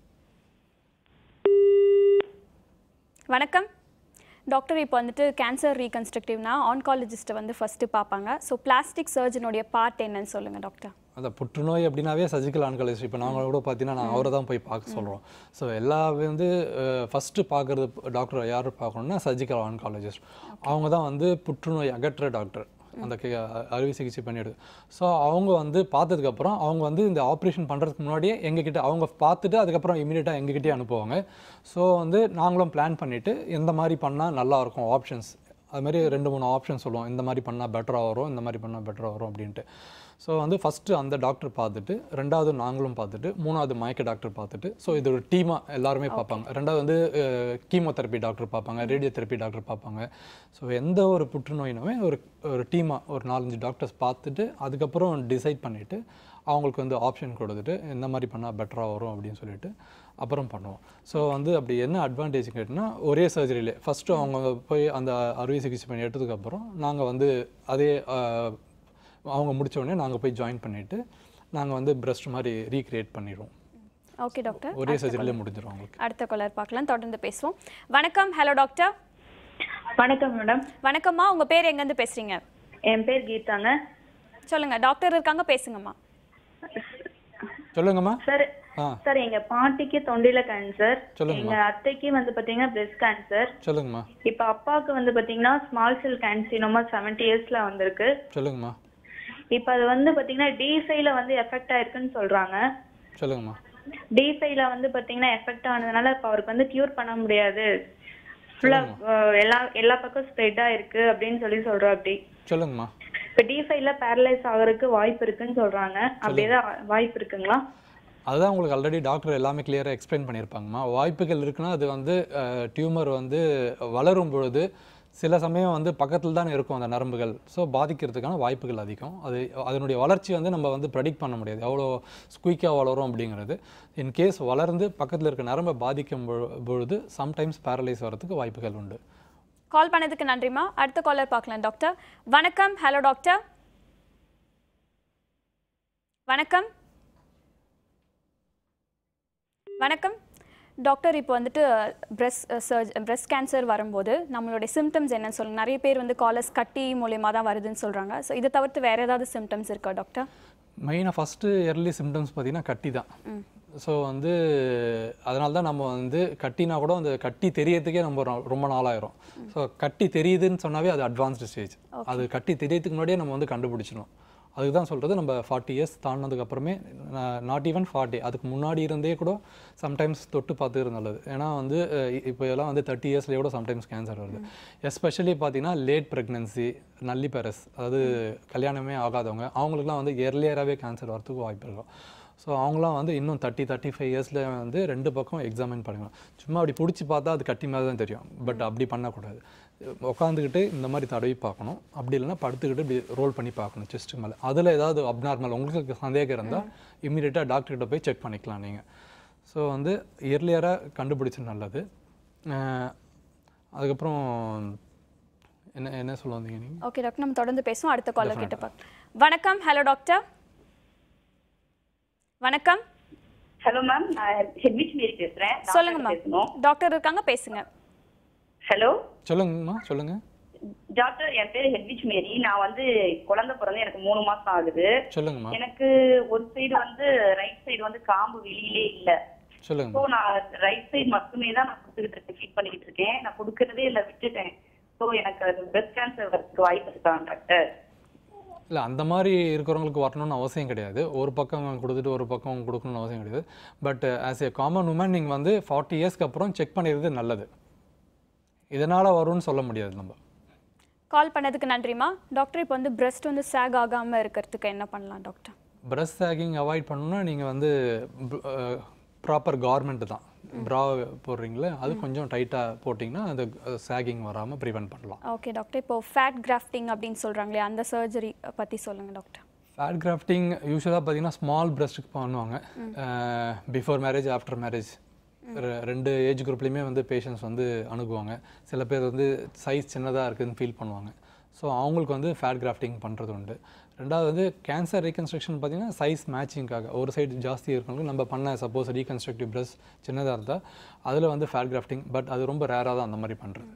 வணக்கம் டாக்டர் இப்போ வந்துட்டு கேன்சர் ரீகன்ஸ்ட்ரக்டிவ்னா ஆன்காலஜிஸ்ட்டை வந்து ஃபஸ்ட்டு பார்ப்பாங்க ஸோ பிளாஸ்டிக் சர்ஜனுடைய பார்ட் என்னன்னு சொல்லுங்கள் டாக்டர் அந்த புற்றுநோய் அப்படின்னாவே சர்ஜிக்கல் ஆன்காலஜிஸ்ட் இப்போ நாங்கள் கூட பார்த்தீங்கன்னா நான் அவரை தான் போய் பார்க்க சொல்கிறோம் ஸோ எல்லா வந்து ஃபஸ்ட்டு பார்க்குறது டாக்டர் யார் பார்க்கணும்னா சர்ஜிக்கல் ஆன்காலஜிஸ்ட் அவங்க தான் வந்து புற்றுநோய் அகற்ற டாக்டர் அந்த கே- அ- அறுவை சிகிச்சை பண்ணிடுது ஸோ அவங்க வந்து பார்த்ததுக்கப்புறம் அவங்க வந்து இந்த ஆப்ரேஷன் பண்ணுறதுக்கு முன்னாடியே எங்ககிட்ட அவங்க பார்த்துட்டு அதுக்கப்புறம் இமீடியட்டாக எங்ககிட்டயே அனுப்புவாங்க ஸோ வந்து நாங்களும் பிளான் பண்ணிவிட்டு எந்த மாதிரி பண்ணால் நல்லா இருக்கும் ஆப்ஷன்ஸ் அது மாதிரி ரெண்டு மூணு ஆப்ஷன் சொல்லுவோம் இந்த மாதிரி பண்ணால் பெட்டராக வரும் இந்த மாதிரி பண்ணால் பெட்டராக வரும் அப்படின்ட்டு ஸோ வந்து ஃபஸ்ட்டு அந்த டாக்டர் பார்த்துட்டு ரெண்டாவது நாங்களும் பார்த்துட்டு மூணாவது மயக்க டாக்டர் பார்த்துட்டு ஸோ இது ஒரு டீமாக எல்லாருமே பார்ப்பாங்க ரெண்டாவது வந்து கீமோதெரப்பி டாக்டர் பார்ப்பாங்க ரேடியோ தெரப்பி டாக்டர் பார்ப்பாங்க ஸோ எந்த ஒரு புற்றுநோயினுமே ஒரு ஒரு டீமாக ஒரு நாலஞ்சு டாக்டர்ஸ் பார்த்துட்டு அதுக்கப்புறம் டிசைட் பண்ணிவிட்டு அவங்களுக்கு வந்து ஆப்ஷன் கொடுத்துட்டு இந்த மாதிரி பண்ணால் பெட்டராக வரும் அப்படின்னு சொல்லிட்டு அப்புறம் பண்ணுவோம் ஸோ வந்து அப்படி என்ன அட்வான்டேஜ் கேட்டினா ஒரே சர்ஜரியிலே ஃபஸ்ட்டு அவங்க போய் அந்த அறுவை சிகிச்சை பண்ணி எடுத்ததுக்கப்புறம் நாங்கள் வந்து அதே அஹ், அவங்க முடிச்ச உடனே நாங்கள் போய் ஜாயின் பண்ணிவிட்டு நாங்கள் வந்து பிரஸ்ட் மாதிரி ரீக்ரியேட் பண்ணிடுவோம் ஓகே டாக்டர் ஒரே சர்ஜரியிலே முடிஞ்சிடும் அவங்களுக்கு அடுத்த காலர் பார்க்கலாம் தொடர்ந்து பேசுவோம் வணக்கம் ஹலோ டாக்டர் வணக்கம் மேடம் வணக்கம்மா உங்க பேர் எங்கேருந்து பேசுறீங்க என் பேர் கீதாங்க சொல்லுங்க டாக்டர் இருக்காங்க பேசுங்கம்மா சொல்லுங்கம்மா சார் ஆ சார் எங்க பாட்டிக்கு தொண்டையில கேன்சர் சொல்லுங்கம்மா. எங்க அத்தைக்கு வந்து பாத்தீங்கன்னா பிரெஸ்ட் கேன்சர் சொல்லுங்கம்மா இப்ப அப்பாவுக்கு வந்து பாத்தீங்கன்னா ஸ்மால் செல் கேன்சினோமா செவன்டி இயர்ஸ்ல வந்திருக்கு சொல்லுங்கம்மா இப்ப அது வந்து பாத்தீங்கன்னா டி ஃபைவ்ல வந்து எஃபெக்ட் ஆயிருக்குன்னு சொல்றாங்க சொல்லுங்கம்மா டி ஃபைவ்ல வந்து பாத்தீங்கன்னா எஃபெக்ட் ஆனதுனால இப்ப அவருக்கு வந்து கியூர் பண்ண முடியாது ஃபுல்லா எல்லா எல்லா பக்கம் ஸ்ப்ரெட் ஆயிருக்கு அப்படின்னு சொல்லி சொல்றோம் அப்படி சொல்லுங்கம்மா இப்ப டி ஃபைவ்ல பேரலைஸ் ஆகுறதுக்கு வாய்ப்பு இருக்குன்னு சொல்றாங்க அப்படி ஏதாவது வாய்ப்பு இருக்குங்களா அதுதான் உங்களுக்கு ஆல்ரெடி டாக்டர் எல்லாமே கிளியராக எக்ஸ்பிளைன் பண்ணியிருப்பாங்கம்மா வாய்ப்புகள் இருக்குன்னா அது வந்து டியூமர் வந்து வளரும் பொழுது சில சமயம் வந்து பக்கத்தில் தான் இருக்கும் அந்த நரம்புகள் ஸோ பாதிக்கிறதுக்கான வாய்ப்புகள் அதிகம் அது அதனுடைய வளர்ச்சி வந்து நம்ம வந்து ப்ரெடிக்ட் பண்ண முடியாது எவ்வளோ ஸ்குயிக்காக வளரும் அப்படிங்கிறது இன்கேஸ் வளர்ந்து பக்கத்தில் இருக்க நரம்பை பாதிக்கும் பொழு- பொழுது சம்டைம்ஸ் பேரலைஸ் வரதுக்கு வாய்ப்புகள் உண்டு கால் பண்ணதுக்கு நன்றிம்மா அடுத்த காலர் பார்க்கலாம் டாக்டர் வணக்கம் ஹலோ டாக்டர் வணக்கம் வணக்கம் டாக்டர் இப்போ வந்துட்டு பிரஸ்ட் சர்ஜ் பிரஸ்ட் கேன்சர் வரும்போது நம்மளுடைய சிம்டம்ஸ் என்னன்னு சொல்லுங்க நிறைய பேர் வந்து காலஸ் கட்டி மூலியமாக தான் வருதுன்னு சொல்கிறாங்க ஸோ இதை தவிர்த்து வேறு ஏதாவது சிம்டம்ஸ் இருக்கா டாக்டர் மெயினாக ஃபஸ்ட்டு இயர்லி சிம்டம்ஸ் பார்த்தீங்கன்னா கட்டி தான் ஸோ வந்து அதனால தான் நம்ம வந்து கட்டினா கூட அந்த கட்டி தெரியறதுக்கே நம்ம ரொ- ரொம்ப நாளாயிரும் ஸோ கட்டி தெரியுதுன்னு சொன்னாவே அது அட்வான்ஸ்டு ஸ்டேஜ் அது கட்டி தெரியறதுக்கு முன்னாடியே நம்ம வந்து கண்டுபிடிச்சிடும் அதுக்கு தான் சொல்கிறது நம்ம ஃபார்ட்டி இயர்ஸ் தாண்டினதுக்கு அப்புறமே நாட் ஈவன் ஃபார்ட்டி அதுக்கு முன்னாடி இருந்தே கூட சம்டைம்ஸ் தொட்டு பார்த்துக்கிறது நல்லது ஏன்னா வந்து அஹ், இ- இப்போ எல்லாம் வந்து தேர்ட்டி இயர்ஸ்லேயே கூட சம்டைம்ஸ் கேன்சர் வருது எஸ்பெஷலி பார்த்தீங்கன்னா லேட் ப்ரெக்னன்சி நல்லி பேரஸ் அதாவது கல்யாணமே ஆகாதவங்க அவங்களுக்குலாம் வந்து எர்லியராகவே கேன்சர் வரதுக்கு வாய்ப்பு இருக்கும் ஸோ அவங்களாம் வந்து இன்னும் தேர்ட்டி தேர்ட்டி ஃபைவ் இயர்ஸில் வந்து ரெண்டு பக்கம் எக்ஸாமின் பண்ணிக்கலாம் சும்மா அப்படி பிடிச்சி பார்த்தா அது கட்டி மாதிரி தான் தெரியும் பட் அப்படி பண்ணக்கூடாது உட்காந்துக்கிட்டு இந்த மாதிரி தடவி பார்க்கணும் அப்படி இல்லைன்னா படுத்துக்கிட்டு இப்படி ரோல் பண்ணி பார்க்கணும் செஸ்ட் மேலே அதில் ஏதாவது அப்நார்மல் உங்களுக்கு சந்தேகம் இருந்தால் இமீடியட்டாக டாக்டர்கிட்ட போய் செக் பண்ணிக்கலாம் நீங்கள் ஸோ வந்து இயர்லியராக கண்டுபிடிச்சது நல்லது அஹ் அதுக்கப்புறம் என்ன என்ன சொல்ல வந்தீங்க நீங்கள் ஓகே டாக்டர் நம்ம தொடர்ந்து பேசுவோம் அடுத்த காலர் கிட்ட பார்க்கலாம் வணக்கம் ஹலோ டாக்டர் வணக்கம் ஹலோ மேம் நான் ஹெட்விச் மேரி பேசுறேன் சொல்லுங்க மேம் பேசணும் டாக்டர் இருக்காங்க பேசுங்க ஹலோ சொல்லுங்கம்மா சொல்லுங்கள் டாக்டர் என் பேர் ஹெட்விச் மேரி நான் வந்து குழந்தை பிறந்து எனக்கு மூணு மாசம் ஆகுது சொல்லுங்கம்மா எனக்கு ஒரு சைடு வந்து ரைட் சைடு வந்து காம்பு வெளியிலே இல்ல ஸோ சொல்லுங்கம்மா நான் ரைட் சைடு மட்டுமே தான் நான் கொடுத்துக்கிட்டு இருக்கேன் ஃபீட் பண்ணிக்கிட்டு இருக்கேன் நான் கொடுக்கறதே இல்லை விட்டுட்டேன் ஸோ எனக்கு அது பிரஸ்ட் கேன்சர் வரதுக்கு வாய்ப்பு இருக்காங்க டாக்டர் இல்லை அந்த மாதிரி இருக்கிறவங்களுக்கு வரணும்னு அவசியம் கிடையாது ஒரு பக்கம் கொடுத்துட்டு ஒரு பக்கம் கொடுக்கணும்னு அவசியம் கிடையாது but as a common woman நீங்கள் வந்து ஃபார்ட்டி இயர்ஸ்க்கு அப்புறம் செக் பண்ணிடுறது நல்லது இதனால் வரும்னு சொல்ல முடியாது நம்ம கால் பண்ணதுக்கு நன்றிம்மா டாக்டர் இப்போ வந்து பிரஸ்ட் வந்து சேக் ஆகாம இருக்கிறதுக்கு என்ன பண்ணலாம் டாக்டர் பிரஸ்ட் சாகிங் அவாய்ட் பண்ணணும்னா நீங்கள் வந்து ப்ராப்பர் கார்மெண்ட் தான் ப்ரா போடுறீங்களே அது கொஞ்சம் டைட்டாக போட்டிங்கன்னா அது சாகிங் வராமல் ப்ரிவென்ட் பண்ணலாம் ஓகே டாக்டர் இப்போ ஃபேட் கிராஃப்டிங் அப்படின்னு சொல்றாங்களே அந்த சர்ஜரி பத்தி சொல்லுங்க டாக்டர் ஃபேட் கிராஃப்டிங் யூஸ்வலாக பார்த்தீங்கன்னா ஸ்மால் பிரஸ்ட்டுக்கு பண்ணுவாங்க பிஃபோர் மேரேஜ் ஆஃப்டர் மேரேஜ் ரெண்டு ஏஜ் குரூப்லேயுமே வந்து பேஷண்ட்ஸ் வந்து அணுகுவாங்க சில பேர் வந்து சைஸ் சின்னதாக இருக்குதுன்னு ஃபீல் பண்ணுவாங்க ஸோ அவங்களுக்கு வந்து ஃபேட் கிராஃப்டிங் பண்ணுறது உண்டு ரெண்டாவது வந்து கேன்சர் ரீகன்ஸ்ட்ரக்ஷன் பார்த்தீங்கன்னா சைஸ் மேட்சிங்காக ஒரு சைடு ஜாஸ்தி இருக்கவங்களுக்கு நம்ம பண்ண சப்போஸ் ரீகன்ஸ்ட்ரக்டிவ் பிரஸ் சின்னதாக இருந்தால் அதில் வந்து ஃபேட் கிராஃப்டிங் பட் அது ரொம்ப ரேராக தான் அந்த மாதிரி பண்ணுறது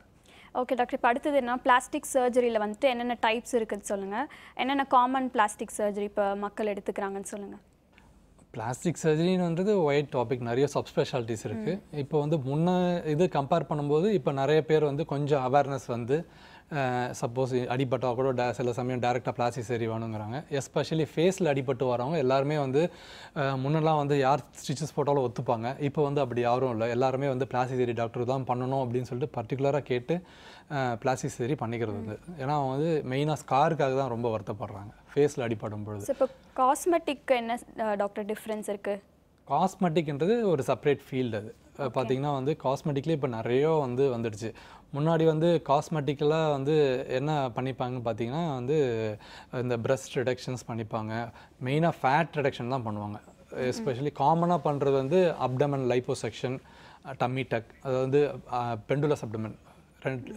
ஓகே டாக்டர் இப்போ அடுத்தது என்ன பிளாஸ்டிக் சர்ஜரியில் வந்துட்டு என்னென்ன டைப்ஸ் இருக்குன்னு சொல்லுங்கள் என்னென்ன காமன் பிளாஸ்டிக் சர்ஜரி இப்போ மக்கள் எடுத்துக்கிறாங்கன்னு சொல்லுங்கள் பிளாஸ்டிக் சர்ஜரின்றது ஒயிட் டாபிக் நிறைய சப்ஸ்பெஷாலிட்டிஸ் இருக்குது இப்போ வந்து முன்ன இது கம்பேர் பண்ணும்போது இப்போ நிறைய பேர் வந்து கொஞ்சம் அவேர்னஸ் வந்து சப்போஸ் அடிபட்டா கூட டே சில சமயம் டேரெக்டாக பிளாஸ்டிக் சர்ஜரி வேணுங்கிறாங்க எஸ்பெஷலி ஃபேஸில் அடிபட்டு வரவங்க எல்லாருமே வந்து அஹ், முன்னெல்லாம் வந்து யார் ஸ்டிச்சஸ் போட்டாலும் ஒத்துப்பாங்க இப்போ வந்து அப்படி யாரும் இல்லை எல்லாருமே வந்து பிளாஸ்டிக் சர்ஜரி டாக்டர் தான் பண்ணணும் அப்படின்னு சொல்லிட்டு பர்டிகுலராக கேட்டு பிளாஸ்டிக் சர்ஜரி பண்ணிக்கிறது வந்து ஏன்னா அவங்க வந்து மெயினாக ஸ்காருக்காக தான் ரொம்ப வருத்தப்படுறாங்க ஃபேஸில் அடிபடும் பொழுது ஸோ இப்போ காஸ்மெட்டிக் என்ன டாக்டர் டிஃப்ரென்ஸ் இருக்குது காஸ்மெட்டிக்ன்றது ஒரு செப்பரேட் ஃபீல்டு அது அஹ் பார்த்தீங்கன்னா வந்து காஸ்மெட்டிக்லேயே இப்போ நிறைய வந்து வந்துடுச்சு முன்னாடி வந்து காஸ்மெட்டிக்கலாக வந்து என்ன பண்ணிப்பாங்கன்னு பார்த்தீங்கன்னா வந்து இந்த பிரஸ்ட் ரிடக்ஷன்ஸ் பண்ணிப்பாங்க மெயினாக ஃபேட் ரிடக்ஷன் தான் பண்ணுவாங்க எஸ்பெஷலி காமனாக பண்ணுறது வந்து அப்டமன் லைப்போசெக்ஷன் டம்மி டக் அதாவது பெண்டுலஸ் அப்டமன் ரெண்டு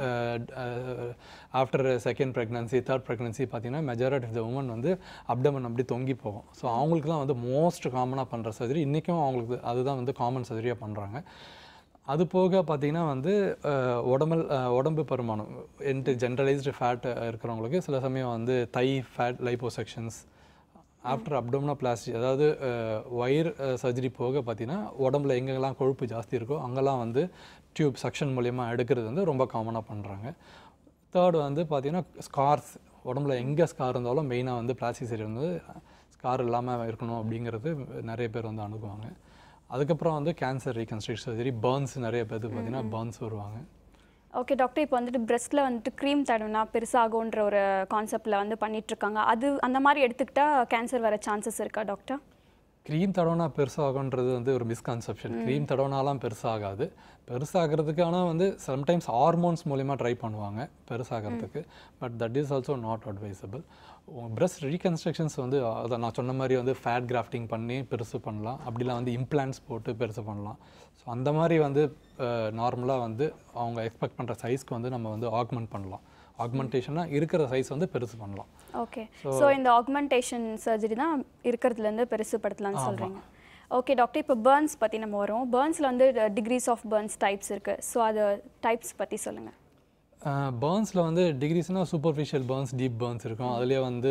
after second pregnancy third pregnancy பார்த்தீங்கன்னா மெஜாரிட்டி ஆஃப் த உமன் வந்து அப்டமன் அப்படி தொங்கி போகும் ஸோ அவங்களுக்கு தான் வந்து மோஸ்ட் காமனாக பண்ணுற சர்ஜரி இன்றைக்கும் அவங்களுக்கு அதுதான் வந்து காமன் சர்ஜரியாக பண்ணுறாங்க அது போக பார்த்தீங்கன்னா வந்து அஹ், உடம்பல் அஹ், உடம்பு பருமானம் என்ட்டு ஜென்ரலைஸ்டு ஃபேட் இருக்கிறவங்களுக்கு சில சமயம் வந்து தை ஃபேட் லைப்போசெக்ஷன்ஸ் ஆஃப்டர் அப்டோமினோபிளாஸ்டி அதாவது வயிறு சர்ஜரி போக பார்த்தீங்கன்னா உடம்புல எங்கெங்கெல்லாம் கொழுப்பு ஜாஸ்தி இருக்கோ அங்கெல்லாம் வந்து டியூப் சக்ஷன் மூலயமா எடுக்கிறது வந்து ரொம்ப காமனாக பண்ணுறாங்க தேர்ட் வந்து பார்த்தீங்கன்னா ஸ்கார்ஸ் உடம்புல எங்கே ஸ்கார் இருந்தாலும் மெயினாக வந்து பிளாஸ்டிக் சர்ஜரி வந்து ஸ்கார் இல்லாமல் இருக்கணும் அப்படிங்கிறது நிறைய பேர் வந்து அணுகுவாங்க அதுக்கப்புறம் வந்து கேன்சர் ரீகன்ஸ்ட்ரக்ட் சர்ஜரி பர்ன்ஸ் நிறைய பேருக்கு பார்த்தீங்கன்னா பர்ன்ஸ் வருவாங்க ஓகே டாக்டர் இப்போ வந்துட்டு பிரஸ்ட்டில் வந்துட்டு க்ரீம் தடவினா பெருசாகுன்ற ஒரு கான்செப்டில் வந்து பண்ணிட்டு இருக்காங்க அது அந்த மாதிரி எடுத்துக்கிட்டா கேன்சர் வர சான்சஸ் இருக்கா டாக்டர் க்ரீம் தடவினா பெருசாகுன்றது வந்து ஒரு மிஸ்கான்செப்ஷன் க்ரீம் தடவினாலாம் பெருசாகாது பெருசாகிறதுக்கு ஆனால் வந்து சம்டைம்ஸ் ஹார்மோன்ஸ் மூலிமா ட்ரை பண்ணுவாங்க பெருசாகிறதுக்கு but that is also not advisable breast reconstructions வந்து அதை நான் சொன்ன மாதிரி வந்து ஃபேட் கிராஃப்டிங் பண்ணி பெருசு பண்ணலாம் அப்படிலாம் வந்து இம்ப்ளான்ஸ் போட்டு பெருசு பண்ணலாம் ஸோ அந்த மாதிரி வந்து நார்மலாக வந்து அவங்க எக்ஸ்பெக்ட் பண்ணுற சைஸ்க்கு வந்து நம்ம வந்து ஆக்மெண்ட் பண்ணலாம் ஆக்மெண்டேஷனாக இருக்கிற சைஸ் வந்து பெருசு பண்ணலாம் ஓகே ஸோ இந்த ஆக்மெண்டேஷன் சர்ஜரி தான் இருக்கிறதுலேருந்து பெருசுப்படுத்தலாம்னு சொல்கிறீங்க ஓகே டாக்டர் இப்போ பேர்ன்ஸ் பற்றி நம்ம வரோம் பேர்ன்ஸில் வந்து டிகிரிஸ் ஆஃப் பேர்ன்ஸ் டைப்ஸ் இருக்குது ஸோ அது டைப்ஸ் பற்றி சொல்லுங்கள் பேர்ன்ஸில் வந்து டிகிரிஸ்னால் சூப்பர்ஃபிஷியல் பேர்ன்ஸ் டீப் பேர்ன்ஸ் இருக்கும் அதுலேயே வந்து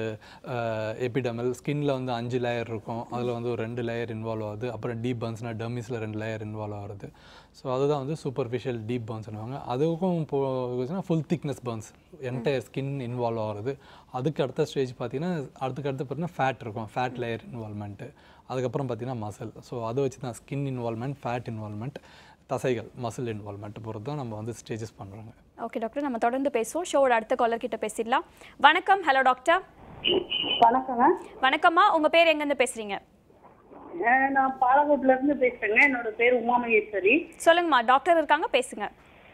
எபிடமல் ஸ்கின்ல வந்து அஞ்சு லேயர் இருக்கும் அதில் வந்து ஒரு ரெண்டு லேயர் இன்வால்வ் ஆகுது அப்புறம் டீப் பேர்ன்ஸ்னால் டர்மிஸில் ரெண்டு லேயர் இன்வால்வ் ஆகுது ஸோ அதுதான் வந்து சூப்பர்ஃபிஷியல் டீப் பேர்ன்ஸ்னுவாங்க அதுக்கும் போச்சுன்னா full thickness burns entire skin involve ஆகுது அதுக்கு அடுத்த ஸ்டேஜ் பார்த்தீங்கன்னா அதுக்கு அடுத்து பார்த்தீங்கன்னா ஃபேட் இருக்கும் ஃபேட் லேயர் இன்வால்மெண்ட்டு அதுக்கப்புறம் பார்த்தீங்கன்னா மசில் ஸோ அதை வச்சு தான் ஸ்கின் இன்வால்மெண்ட் ஃபேட் இன்வால்மெண்ட் தசைகள் மசில் இன்வால்மெண்ட் பொறுத்து தான் நம்ம வந்து ஸ்டேஜஸ் பண்ணுறாங்க ஓகே டாக்டர் நம்ம தொடர்ந்து பேசுவோம் ஷோவோட அடுத்த காலர் கிட்ட பேசிடலாம் வணக்கம் ஹலோ டாக்டர் வணக்கங்க வணக்கம்மா உங்க பேர் எங்கேருந்து பேசுறீங்க அஹ் நான் பாலக்கோட்ல இருந்து பேசுறேங்க என்னோட பேர் உமா மகேஸ்வரி சொல்லுங்கம்மா டாக்டர் இருக்காங்க பேசுங்க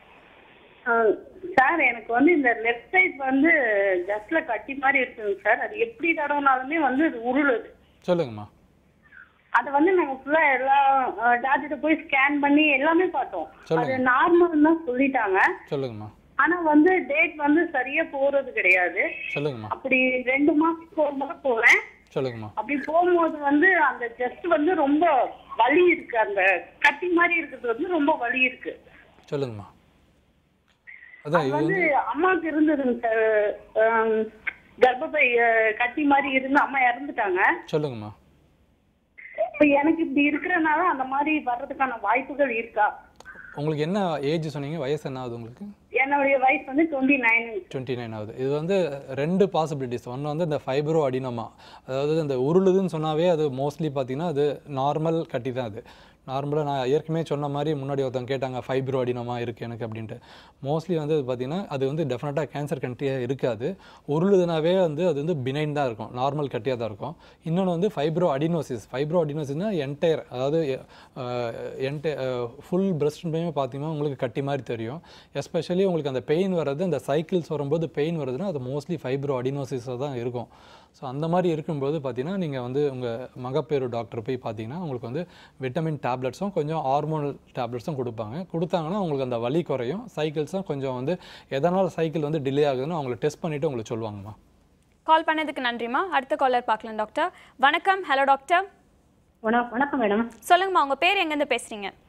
அஹ் சார் எனக்கு வந்து இந்த லெஃப்ட் சைட் வந்து ஜஸ்ட்ல கட்டி மாதிரி இருக்குங்க சார் அது எப்படி தடவினாலுமே வந்து அது உருளுது சொல்லுங்கம்மா அது வந்து நாங்க ஃபுல்லா எல்லா டாக்டர்கிட்ட போய் ஸ்கேன் பண்ணி எல்லாமே பார்த்தோம் சொல்லுங்க. அது நார்மல் தான் சொல்லிட்டாங்க சொல்லுங்கம்மா ஆனா வந்து டேட் வந்து சரியா போறது கிடையாது சொல்லுங்கம்மா அப்படி ரெண்டு மாசத்துக்கு ஒரு முறை போறேன் சொல்லுங்கம்மா அப்படி போகும்போது வந்து அந்த ஜஸ்ட் வந்து ரொம்ப வலி இருக்கு அந்த கட்டி மாதிரி இருக்கிறது வந்து ரொம்ப வலி இருக்கு சொல்லுங்கம்மா அதான் இது வந்து வந்து அம்மாவுக்கு இருந்ததுங்க சார் ஆம், கர்ப்பப்பை அஹ், கட்டி மாதிரி இருந்து அம்மா இறந்துட்டாங்க சொல்லுங்கம்மா இப்ப எனக்கு இப்படி இருக்கிறனால அந்த மாதிரி வர்றதுக்கான வாய்ப்புகள் இருக்கா உங்களுக்கு என்ன ஏஜ் சொன்னீங்க வயசு என்ன ஆகுது உங்களுக்கு என்னுடைய வயசு வந்து டுவெண்ட்டி நைன் டுவெண்ட்டி நைன் ஆகுது இது வந்து ரெண்டு பாசிபிலிட்டிஸ் ஒன்று வந்து இந்த ஃபைப்ரோ அடினோமா அதாவது இந்த உருளுதுன்னு சொன்னாவே அது மோஸ்ட்லி பார்த்தீங்கன்னா அது நார்மல் கட்டி தான் அது நார்மலாக நான் ஏற்கனவே சொன்ன மாதிரி முன்னாடி ஒருத்தவங்க கேட்டாங்க ஃபைப்ரோ அடினோமா இருக்குது எனக்கு அப்படின்ட்டு மோஸ்ட்லி வந்து அது பார்த்தீங்கன்னா அது வந்து டெஃபினட்டாக கேன்சர் கட்டியாக இருக்காது உருளுதுனாவே வந்து அது வந்து பினைன் தான் இருக்கும் நார்மல் கட்டியாக தான் இருக்கும் இன்னொன்று வந்து ஃபைப்ரோ அடினோசிஸ் ஃபைப்ரோ அடினோசிஸ்னால் என்டையர் அதாவது என்டை ஃபுல் பிரஸ்ட்மே பார்த்தீங்கன்னா உங்களுக்கு கட்டி மாதிரி தெரியும் எஸ்பெஷலி உங்களுக்கு அந்த பெயின் வர்றது அந்த சைக்கிள்ஸ் வரும்போது பெயின் வருதுன்னா அது மோஸ்ட்லி ஃபைப்ரோ அடினோசிஸாக தான் இருக்கும் ஸோ அந்த மாதிரி இருக்கும்போது பார்த்தீங்கன்னா நீங்கள் வந்து உங்கள் மகப்பேறு டாக்டர் போய் பார்த்தீங்கன்னா உங்களுக்கு வந்து விட்டமின் டேப்லெட்ஸும் கொஞ்சம் ஹார்மோனல் டேப்லெட்ஸும் கொடுப்பாங்க கொடுத்தாங்கன்னா உங்களுக்கு அந்த வலி குறையும் சைக்கிள்ஸும் கொஞ்சம் வந்து எதனால் சைக்கிள் வந்து டிலே ஆகுதுன்னு அவங்கள டெஸ்ட் பண்ணிவிட்டு உங்களுக்கு சொல்லுவாங்கம்மா கால் பண்ணதுக்கு நன்றிம்மா அடுத்த காலர் பார்க்கலாம் டாக்டர் வணக்கம் ஹலோ டாக்டர் வணக்கம் மேடம் சொல்லுங்கம்மா உங்க பேர் எங்கேருந்து பேசுறீங்க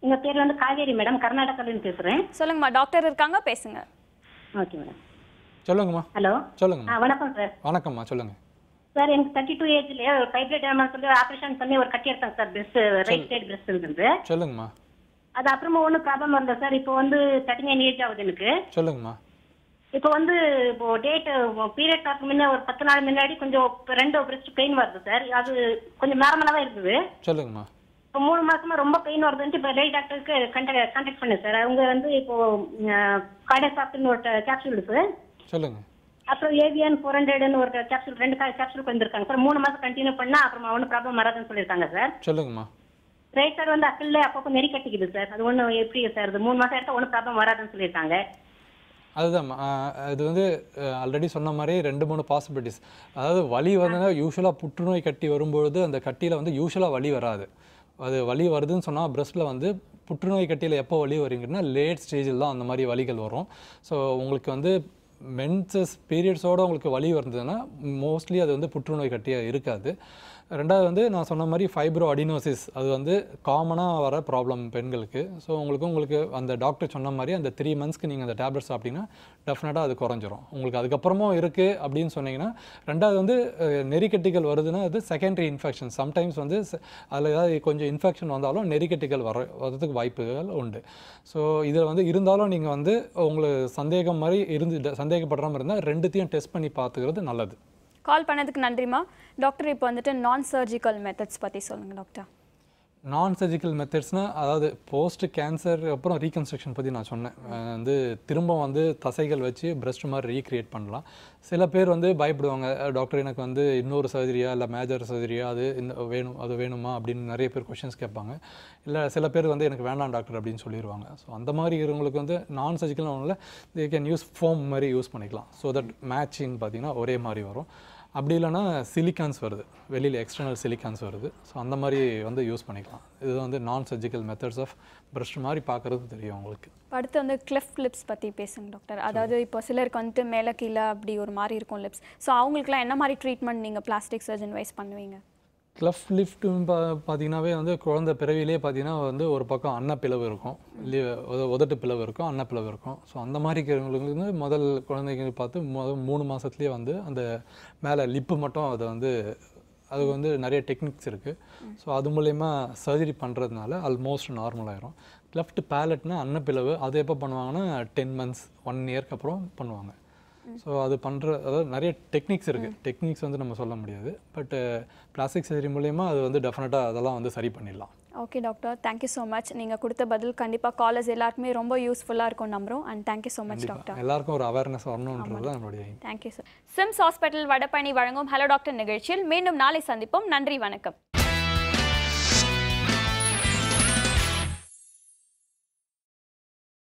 எங்க பேர் வந்து காவேரி மேடம் கர்நாடகாலேருந்து பேசுறேன் சொல்லுங்கம்மா டாக்டர் இருக்காங்க பேசுங்க ஓகே மேடம் சொல்லுங்கம்மா ஹலோ சொல்லுங்கம்மா வணக்கம் சார் வணக்கம்மா சொல்லுங்கள் சார் எனக்கு தேர்ட்டி டூ ஏஜ்ல ஃபைப்ரேட் சொல்லி ஆபரேஷன் பண்ணி ஒரு கட்டி எடுத்தாங்க sir breast right side breast இருந்து சொல்லுங்கம்மா அது அப்புறமா ஒன்றும் ப்ராப்ளம் வரல சார் இப்போ வந்து தேர்ட்டி நைன் ஏஜ் ஆகுது எனக்கு சொல்லுங்கம்மா இப்போ வந்து இப்போ டேட் பீரியட் ஆக முன்ன ஒரு பத்து நாள் முன்னாடி கொஞ்சம் ரெண்டு பிரஸ்ட் பெயின் வருது சார் அது கொஞ்சம் நார்மலாக தான் இருக்குது சொல்லுங்கம்மா இப்போ மூணு மாசமா ரொம்ப பெயின் வருதுன்ட்டு இப்போ லேடி டாக்டருக்கு கண்டாக்ட் கான்டாக்ட் பண்ணேன் சார் அவங்க வந்து இப்போ கார்டியாசாப்ட்னு ஒரு கேப்சூல் சார் சொல்லுங்கள் அப்புறம் ஏவியன் ஃபோர் ஹண்ட்ரட்னு ஒரு கேப்சூல் ரெண்டு கேப்சூல் வந்திருக்காங்க சார் மூணு மாசம் கண்டினியூ பண்ணா அப்புறமா ஒன்றும் ப்ராப்ளம் வராதுன்னு சொல்லியிருக்காங்க சார் சொல்லுங்கம்மா ரைட் சார் வந்து அக்கல்ல அப்பப்போ நெறி கட்டிக்குது சார் அது ஒன்றும் எப்படி சார் இது மூணு மாசம் எடுத்தா ஒன்றும் ப்ராப்ளம் வராதுன்னு சொல்லியிருக்காங்க அதுதான் இது வந்து ஆல்ரெடி சொன்ன மாதிரி ரெண்டு மூணு பாசிபிலிட்டிஸ் அதாவது வலி வந்து யூஸ்வலாக புற்றுநோய் கட்டி வரும்பொழுது அந்த கட்டியில் வந்து யூஸ்வலாக வலி வராது அது வலி வருதுன்னு சொன்னால் பிரஸ்ட்டில் வந்து புற்றுநோய் கட்டியில் எப்போ வலி வருங்கன்னா லேட் ஸ்டேஜில் தான் அந்த மாதிரி வலிகள் வரும் ஸோ உங்களுக்கு வந்து மென்சஸ் பீரியட்ஸோட உங்களுக்கு வலி வந்ததுன்னா மோஸ்ட்லி அது வந்து புற்றுநோய் கட்டியாக இருக்காது ரெண்டாவது வந்து நான் சொன்ன மாதிரி ஃபைப்ரோ அடினோசிஸ் அது வந்து காமனாக வர ப்ராப்ளம் பெண்களுக்கு ஸோ உங்களுக்கு உங்களுக்கு அந்த டாக்டர் சொன்ன மாதிரி அந்த த்ரீ மந்த்ஸ்க்கு நீங்கள் அந்த டேப்லெட் சாப்பிட்டீங்கன்னா டெஃபினட்டாக அது குறைஞ்சிரும் உங்களுக்கு அதுக்கப்புறமும் இருக்குது அப்படின்னு சொன்னீங்கன்னா ரெண்டாவது வந்து அஹ், நெறிக்கட்டிகள் வருதுன்னா அது செகண்டரி இன்ஃபெக்ஷன் சம்டைம்ஸ் வந்து ச- அதில் ஏதாவது கொஞ்சம் இன்ஃபெக்ஷன் வந்தாலும் நெறிக்கட்டிகள் வர வரதுக்கு வாய்ப்புகள் உண்டு ஸோ இதில் வந்து இருந்தாலும் நீங்கள் வந்து உங்களுக்கு சந்தேகம் மாதிரி இருந்து சந்தேகப்படுற மாதிரி இருந்தால் ரெண்டுத்தையும் டெஸ்ட் பண்ணி பார்த்துக்கிறது நல்லது கால் பண்ணதுக்கு நன்றிம்மா டாக்டர் இப்போ வந்துட்டு நான் சர்ஜிக்கல் மெத்தட்ஸ் பற்றி சொல்லுங்கள் டாக்டர் நான் சர்ஜிக்கல் மெத்தட்ஸ்னால் அதாவது போஸ்ட் கேன்சர் அப்புறம் ரீகன்ஸ்ட்ரக்ஷன் பற்றி நான் சொன்னேன் அஹ் வந்து திரும்ப வந்து தசைகள் வச்சு பிரஸ்ட் மாதிரி ரீக்ரியேட் பண்ணலாம் சில பேர் வந்து பயப்படுவாங்க "அஹ் டாக்டர் எனக்கு வந்து இன்னொரு சர்ஜரியா இல்லை மேஜர் சர்ஜரியா அது இந்த வேணும் அது வேணுமா அப்படின்னு நிறைய பேர் கொஷின்ஸ் கேட்பாங்க இல்லை சில பேர் வந்து எனக்கு வேண்டாம் டாக்டர் அப்படின்னு சொல்லிடுவாங்க ஸோ அந்த மாதிரி இருக்கிறவங்களுக்கு வந்து நான் சர்ஜிக்கல் ஒன்றில் தே கேன் யூஸ் ஃபோம் மாதிரி யூஸ் பண்ணிக்கலாம் ஸோ தட் மேட்சிங் பார்த்தீங்கன்னா ஒரே மாதிரி வரும் அப்படி இல்லைன்னா சிலிக்கான்ஸ் வருது வெளியில் எக்ஸ்டர்னல் சிலிக்கான்ஸ் வருது ஸோ அந்த மாதிரி வந்து யூஸ் பண்ணிக்கலாம் இது வந்து நான் சர்ஜிக்கல் மெத்தட்ஸ் ஆஃப் பிரஷ் மாதிரி பார்க்குறது தெரியும் உங்களுக்கு இப்போ அடுத்து வந்து கிளிஃப் லிப்ஸ் பற்றி பேசுங்க டாக்டர் அதாவது இப்போ சிலருக்கு வந்துட்டு மேலே கீழே அப்படி ஒரு மாதிரி இருக்கும் லிப்ஸ் ஸோ அவங்களுக்குலாம் என்ன மாதிரி ட்ரீட்மெண்ட் நீங்கள் பிளாஸ்டிக் சர்ஜன் வைஸ் பண்ணுவீங்க கிளஃப் லிஃப்ட்னு பா பார்த்தீங்கன்னாவே வந்து குழந்தை பிறவிலே பார்த்தீங்கன்னா வந்து ஒரு பக்கம் அன்னப்பிளவு இருக்கும் இல்லையா உத- உதட்டு பிளவு இருக்கும் அன்னப்பிளவு இருக்கும் ஸோ அந்த மாதிரி இருக்கிறவங்களுக்கு வந்து முதல் குழந்தைங்க பார்த்து முதல் மூணு மாதத்துலேயே வந்து அந்த மேலே லிப்பு மட்டும் அதை வந்து அது வந்து நிறைய டெக்னிக்ஸ் இருக்குது ஸோ அது மூலயமா சர்ஜரி பண்ணுறதுனால ஆல்மோஸ்ட் நார்மல் ஆயிரும் லெஃப்ட் பேலட்னா அன்னப்பிளவு அது எப்போ பண்ணுவாங்கன்னா டென் மந்த்ஸ் ஒன் இயர்க்கு அப்புறம் பண்ணுவாங்க ஸோ அது பண்ணுற அதாவது நிறைய டெக்னிக்ஸ் இருக்குது டெக்னிக்ஸ் வந்து நம்ம சொல்ல முடியாது பட் பிளாஸ்டிக் சர்ஜரி மூலயமா அது வந்து டெஃபினட்டாக அதெல்லாம் வந்து சரி பண்ணிடலாம் okay doctor thank you so much நீங்கள் கொடுத்த பதில் கண்டிப்பாக காலர்ஸ் எல்லாருக்குமே ரொம்ப யூஸ்ஃபுல்லாக இருக்கும் நம்புறோம் and thank you so much doctor கண்டிப்பாக எல்லாருக்கும் ஒரு அவேர்னஸ் வரணுன்றது தான் நம்மளுடைய aim. Thank you sir SIMS hospital Vadapalani வழங்கும் ஹலோ டாக்டர் நிகழ்ச்சியில் மீண்டும் நாளை சந்திப்போம் நன்றி வணக்கம்